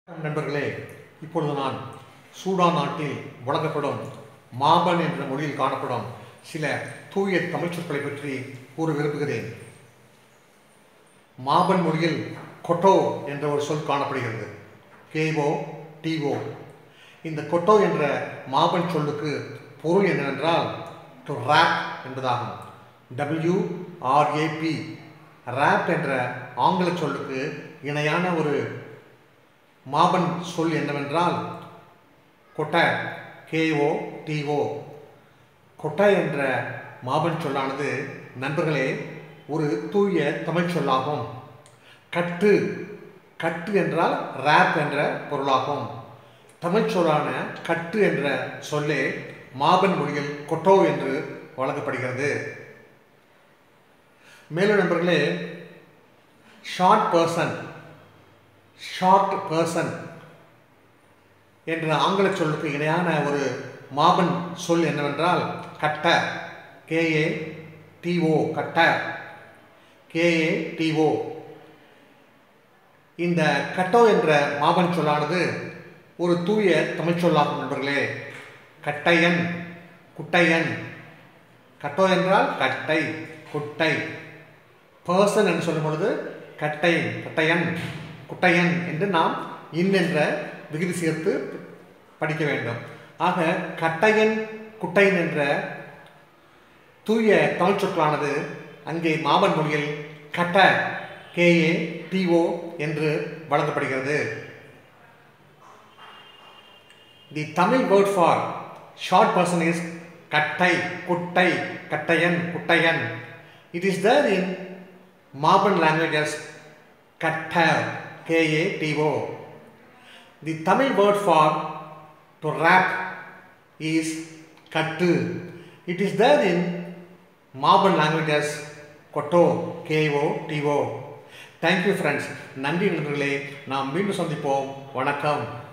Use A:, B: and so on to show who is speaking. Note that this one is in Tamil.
A: வணக்கம் நண்பர்களே இப்பொழுது நான் சூடான் நாட்டில் வழங்கப்படும் மாபன் என்ற மொழியில் காணப்படும் சில தூய தமிழ் சொற்களை பற்றி கூற விரும்புகிறேன் மாபன் மொழியில் கொட்டோ என்ற ஒரு சொல் காணப்படுகிறது கேஓ டிஓ இந்த கொட்டோ என்ற மாபன் சொல்லுக்கு பொருள் என்னவென்றால் டு ரேப் என்பதாகும் டபிள்யூ ஆர்ஏபி ரேப் என்ற ஆங்கில சொல்லுக்கு இணையான ஒரு மாபன் சொல் என்னவென்றால் கொட்டை கேஓ டிஓ கொட்டை என்ற மாபன் சொல்லானது நண்பர்களே ஒரு தூய தமிழ் சொல்லாகும் கட்டு கட்டு என்றால் ரேப் என்ற பொருளாகும் தமிழ் சொல்லான கட்டு என்ற சொல்லே மாபன் மொழியில் கொட்டோ என்று வழங்கப்படுகிறது மேலும் நண்பர்களே ஷார்ட் பர்சன் ஷார்ட் பர்சன் என்ற ஆங்கில சொல்லுக்கு இணையான ஒரு மாபன் சொல் என்னவென்றால் கட்ட கேஏ டிஓ கட்ட கேஏ டிஓ இந்த கட்டோ என்ற மாபன் சொல்லானது ஒரு தூய தமிழ் சொல்லாகும் நண்பர்களே கட்டையன் குட்டையன் கட்டோ என்றால் கட்டை குட்டை பர்சன் என்று சொல்லும் பொழுது கட்டை கட்டையன் குட்டையன் என்று நாம் இன் என்ற விகுதி சேர்த்து படிக்க வேண்டும் ஆக கட்டையன் குட்டையன் என்ற தூய தமிழ் சொற்களானது அங்கே மாபன் மொழியில் கட்ட கேஏ டிஓ என்று வழங்கப்படுகிறது the Tamil word for short person is கட்டை குட்டை கட்டையன் குட்டையன் it is there in Marban languages கட்ட K-A-T-O. The Tamil word for to rap is kattu. It is there in Marban languages கொட்டோ கேஓ டிஓ தேங்க்யூ ஃப்ரெண்ட்ஸ் நன்றி நண்பர்களே நாம் மீண்டும் சந்திப்போம் வணக்கம்